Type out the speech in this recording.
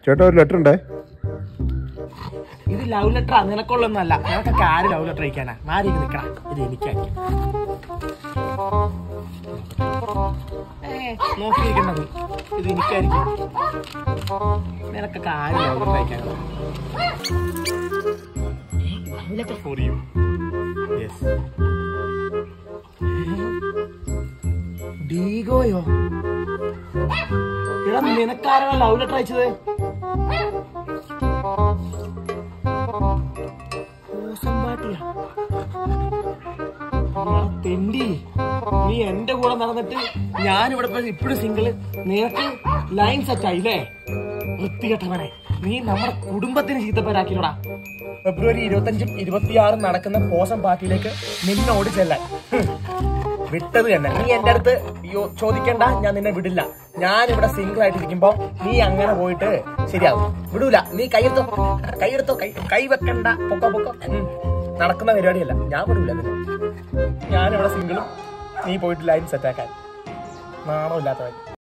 ചേട്ടാ ഒരു ലെറ്റർ ഉണ്ടേ ഇത് ലവ് ലെറ്റർ നിനക്കുള്ളൊന്നല്ല നിനക്കൊക്കെ ആര് ലവ് ലെറ്റർ അയക്കാനാ മാറി നിൽക്കണം ഇത് എനിക്ക് അയക്കാം ഏ നോക്കിയിരിക്കണ്ടത് ഇത് എനിക്കായിരിക്കും നിനക്കൊക്കെ ആര് ലവ് ലെറ്റർ അയക്കാനാ love letter for you yes ഡീഗോയോ എടാ നിനക്കാരാണ് ലവ് ലെറ്റർ അയച്ചത് പൂസമ്പാട്ടിയാ എടാ തെണ്ടി നീ എന്റെ കൂടെ നടന്നിട്ട് ഞാനിവിടെ പോയി ഇപ്പോഴും സിംഗിള് നിനക്ക് ലൈൻ സെറ്റ് ആയില്ലേ വൃത്തികെട്ടവനെ നീ നമ്മുടെ കുടുംബത്തിന് ചീത്തപ്പേരാക്കിയോടാ ഫെബ്രുവരി ഇരുപത്തഞ്ചും ഇരുപത്തിയാറും നടക്കുന്ന പോസം പാർട്ടിയിലേക്ക് നിന്നോട് ചെല്ലാൻ ഹും. വിട്ടത് തന്നെ നീ എന്റെ അടുത്ത് യോ- ചോദിക്കണ്ട ഞാൻ നിന്നെ വിടില്ല ഞാൻ ഇവിടെ സിംഗിൾ ആയിട്ടിരിക്കുമ്പോ നീ അങ്ങനെ പോയിട്ട് ശരിയാവും വിടൂല നീ കൈയെടുത്തോ കൈയെടുത്തോ കൈ കൈ വെക്കണ്ട പൊക്കോ പൊക്കോ ഉം. നടക്കുന്ന പരിപാടിയല്ല ഞാൻ വിടൂല നിന്നെ ഞാനിവിടെ സിംഗിളും നീ പോയിട്ട് ലൈൻ സെറ്റാക്കാൻ നാണമില്ലാത്തവൻ